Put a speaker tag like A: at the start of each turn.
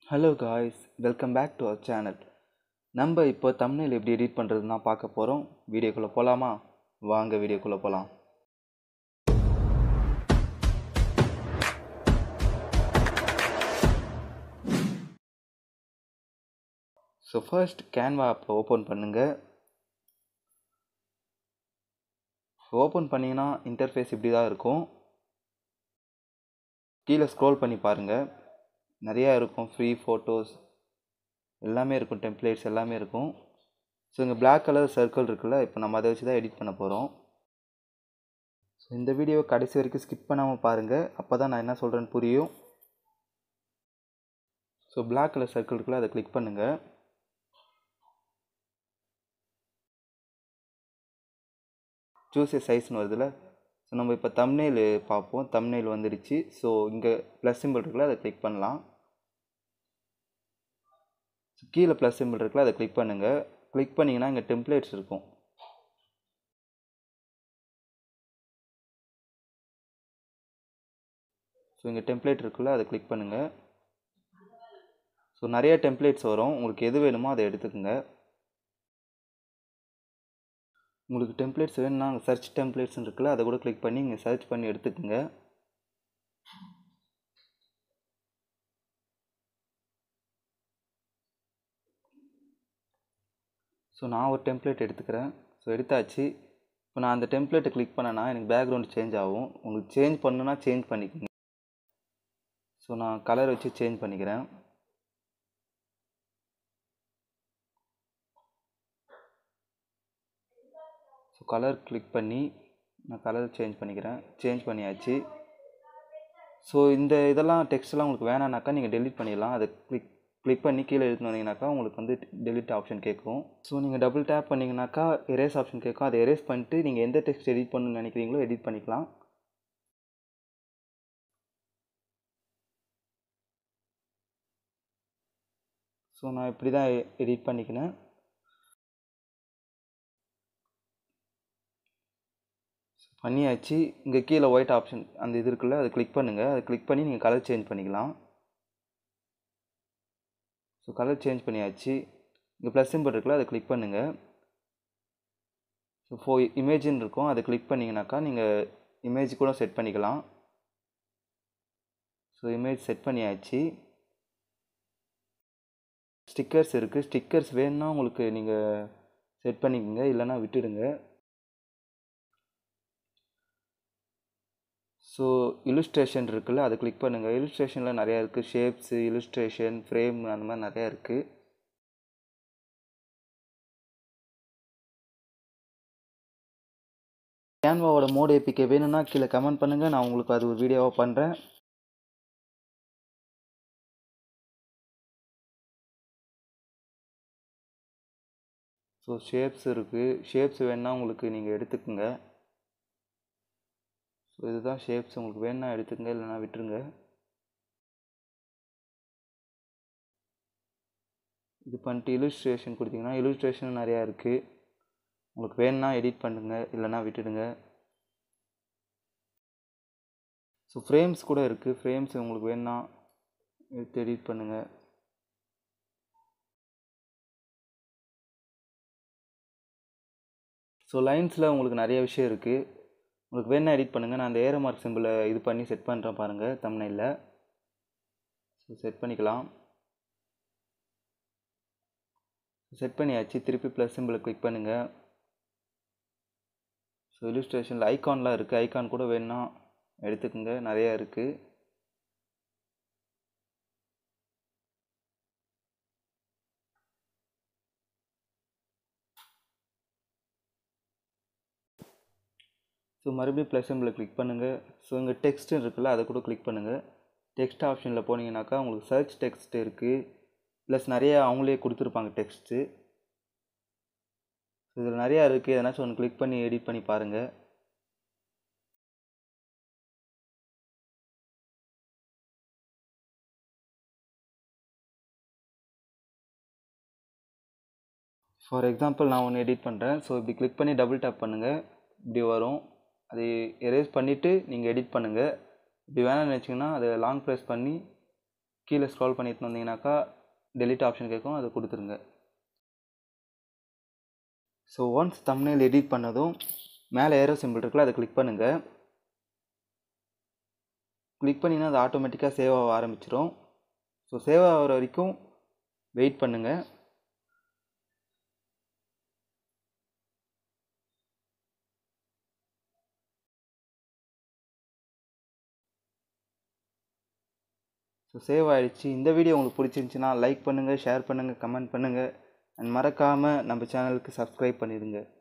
A: hello guys welcome back to our channel நம்ம இப்போ தமிழில் எப்படி எடிட் பண்ணுறதுன்னு தான் பார்க்க போகிறோம் வீடியோக்குள்ளே போகலாமா வாங்க வீடியோக்குள்ளே போகலாம் ஸோ ஃபர்ஸ்ட் கேன்வா ஆப்பை ஓப்பன் பண்ணுங்கள் ஓப்பன் பண்ணிங்கன்னா இன்டர்ஃபேஸ் இப்படி தான் இருக்கும் கீழே ஸ்க்ரோல் பண்ணி பாருங்கள் நிறையா இருக்கும் ஃப்ரீ ஃபோட்டோஸ் எல்லாமே இருக்கும் டெம்ப்ளேட்ஸ் எல்லாமே இருக்கும் ஸோ இங்கே பிளாக் கலர் சர்க்கிள் இருக்குல்ல இப்போ நம்ம அதை வச்சு தான் எடிட் பண்ண போகிறோம் ஸோ இந்த வீடியோவை கடைசி வரைக்கும் ஸ்கிப் பண்ணாமல் பாருங்கள் அப்போ தான் நான் என்ன சொல்கிறேன்னு புரியும் ஸோ பிளாக் கலர் சர்க்கிள் இருக்குல்ல அதை கிளிக் பண்ணுங்கள் சூஸ் ஏ சைஸ்னு வருதுல்ல ஸோ நம்ம இப்போ தம்னெயில் பார்ப்போம் தம்னெயில் வந்துடுச்சு ஸோ இங்கே ப்ளஸ் சிம்பிள் இருக்குல்ல அதை கிளிக் பண்ணலாம் ஸோ கீழே ப்ளஸ் சிம்பிள் இருக்குல்ல அதை கிளிக் பண்ணுங்கள் கிளிக் பண்ணிங்கன்னா இங்கே டெம்ப்ளேட்ஸ் இருக்கும் ஸோ இங்கே டெம்ப்ளேட் இருக்குல்ல அதை கிளிக் பண்ணுங்கள் ஸோ நிறைய டெம்ப்ளேட்ஸ் வரும் உங்களுக்கு எது வேணுமோ அதை எடுத்துக்கோங்க உங்களுக்கு டெம்ப்ளேட்ஸ் வேணும்னா சர்ச் டெம்ப்ளேட்ஸ் இருக்குல்ல அதை கூட கிளிக் பண்ணி இங்கே சர்ச் பண்ணி எடுத்துக்கோங்க ஸோ நான் ஒரு டெம்ப்ளேட் எடுத்துக்கிறேன் ஸோ எடுத்தாச்சு இப்போ நான் அந்த டெம்ப்ளேட்டை கிளிக் பண்ணேன்னா எனக்கு பேக்ரவுண்ட் சேஞ்ச் ஆகும் உங்களுக்கு சேஞ்ச் பண்ணுன்னா சேஞ்ச் பண்ணிக்கோங்க ஸோ நான் கலர் வச்சு சேஞ்ச் பண்ணிக்கிறேன் ஸோ கலர் கிளிக் பண்ணி நான் கலர் சேஞ்ச் பண்ணிக்கிறேன் சேஞ்ச் பண்ணியாச்சு ஸோ இந்த இதெல்லாம் டெக்ஸ்ட்லாம் உங்களுக்கு வேணானாக்கா நீங்கள் டெலிட் பண்ணிடலாம் அதை கிளிக் கிளிக் பண்ணி கீழே எடுத்துன்னு வந்தீங்கன்னாக்கா உங்களுக்கு வந்து டெலிட் ஆப்ஷன் கேட்கும் ஸோ நீங்கள் டபுள் டேப் பண்ணிங்கனாக்கா எரேஸ் ஆப்ஷன் கேட்கும் அதை எரேஸ் பண்ணிட்டு நீங்கள் எந்த டெக்ஸ்ட் எடிட் பண்ணணும்னு நினைக்கிறீங்களோ எடிட் பண்ணிக்கலாம் ஸோ நான் இப்படி தான் எடிட் பண்ணிக்கினேன் பண்ணியாச்சு இங்கே கீழே ஒயிட் ஆப்ஷன் அந்த இது இருக்குல்ல அதை கிளிக் பண்ணுங்கள் அதை கிளிக் பண்ணி நீங்கள் கலர் சேஞ்ச் பண்ணிக்கலாம் ஸோ கலர் சேஞ்ச் பண்ணியாச்சு இங்கே ப்ளஸ் சிம்பிள் இருக்குல்ல அதை கிளிக் பண்ணுங்கள் ஸோ ஃபோ இமேஜின்னு இருக்கும் அதை கிளிக் பண்ணிங்கனாக்கா நீங்கள் இமேஜ் கூட செட் பண்ணிக்கலாம் ஸோ இமேஜ் செட் பண்ணியாச்சு ஸ்டிக்கர்ஸ் இருக்குது ஸ்டிக்கர்ஸ் வேணும்னா உங்களுக்கு நீங்கள் செட் பண்ணிக்கோங்க இல்லைனா விட்டுடுங்க ஸோ இலுஸ்ட்ரேஷன் இருக்குல்ல அதை கிளிக் பண்ணுங்கள் இலுஸ்ட்ரேஷனில் நிறையா இருக்குது ஷேப்ஸு இலுஸ்ட்ரேஷன் ஃப்ரேம் அந்த மாதிரி நிறையா இருக்குது கேன்வாவோட மோட் ஏபிகே வேணும்னா கீழே கமெண்ட் பண்ணுங்கள் நான் உங்களுக்கு அது ஒரு வீடியோவாக பண்ணுறேன் ஸோ ஷேப்ஸ் இருக்குது ஷேப்ஸ் வேணுன்னா உங்களுக்கு நீங்கள் எடுத்துக்கோங்க ஸோ இதுதான் ஷேப்ஸ் உங்களுக்கு வேணுன்னா எடுத்துக்கங்க இல்லைனா விட்டுருங்க இது பண்ணிட்டு இலுஸ்ட்ரேஷன் கொடுத்தீங்கன்னா இலுஸ்ட்ரேஷன் நிறையா இருக்குது உங்களுக்கு வேணுன்னா எடிட் பண்ணுங்க இல்லைனா விட்டுடுங்க ஸோ ஃப்ரேம்ஸ் கூட இருக்குது ஃப்ரேம்ஸ் உங்களுக்கு வேணுன்னா எடுத்து எடிட் பண்ணுங்கள் ஸோ லைன்ஸில் உங்களுக்கு நிறைய விஷயம் இருக்குது உங்களுக்கு வேணால் எடிட் பண்ணுங்கள் நான் அந்த ஏரோ மார்க் சிம்பிளை இது பண்ணி செட் பண்ணுறேன் பாருங்கள் தமிழில் ஸோ செட் பண்ணிக்கலாம் செட் பண்ணியாச்சு திருப்பி ப்ளஸ் சிம்பிளை கிளிக் பண்ணுங்கள் ஸோ இலிஸ்ட்ரேஷனில் ஐகான்லாம் இருக்குது ஐகான் கூட வேணுன்னா எடுத்துக்கோங்க நிறையா இருக்குது ஸோ மறுபடியும் ப்ளஸ் சிம்பிளை கிளிக் பண்ணுங்கள் ஸோ இங்கே டெக்ஸ்ட் இருக்குல்ல அதை கூட கிளிக் பண்ணுங்கள் டெக்ஸ்ட் ஆப்ஷனில் போனீங்கன்னாக்கா உங்களுக்கு சர்ச் டெக்ஸ்ட் இருக்குது ப்ளஸ் நிறைய அவங்களே கொடுத்துருப்பாங்க டெக்ஸ்ட்டு ஸோ இதில் நிறையா இருக்குது எதனாச்சும் ஒன்று கிளிக் பண்ணி எடிட் பண்ணி பாருங்கள் ஃபார் எக்ஸாம்பிள் நான் ஒன்று எடிட் பண்ணுறேன் ஸோ இப்படி கிளிக் பண்ணி டபுள் டேப் பண்ணுங்கள் இப்படி வரும் அதை எரேஸ் பண்ணிவிட்டு நீங்கள் எடிட் பண்ணுங்கள் இப்படி வேணாம்னு நினச்சிங்கன்னா அதை லாங் ப்ரெஸ் பண்ணி கீழே ஸ்க்ரால் பண்ணிட்டு வந்தீங்கன்னாக்கா delete ஆப்ஷன் கேட்கும் அதை கொடுத்துருங்க ஸோ ஒன்ஸ் thumbnail எடிட் பண்ணதும் மேலே ஏரோ சிம்பிள் இருக்குல்ல அதை கிளிக் பண்ணுங்கள் கிளிக் பண்ணிங்கன்னா அது ஆட்டோமேட்டிக்காக சேவ் ஆக ஆரம்பிச்சிடும் ஸோ சேவ் ஆகிற வரைக்கும் வெயிட் பண்ணுங்கள் ஸோ சேவ் ஆகிடுச்சு இந்த வீடியோ உங்களுக்கு பிடிச்சிருந்துச்சின்னா லைக் பண்ணுங்கள் ஷேர் பண்ணுங்கள் கமெண்ட் பண்ணுங்கள் அண்ட் மறக்காமல் நம்ம சேனலுக்கு சப்ஸ்கிரைப் பண்ணிடுங்க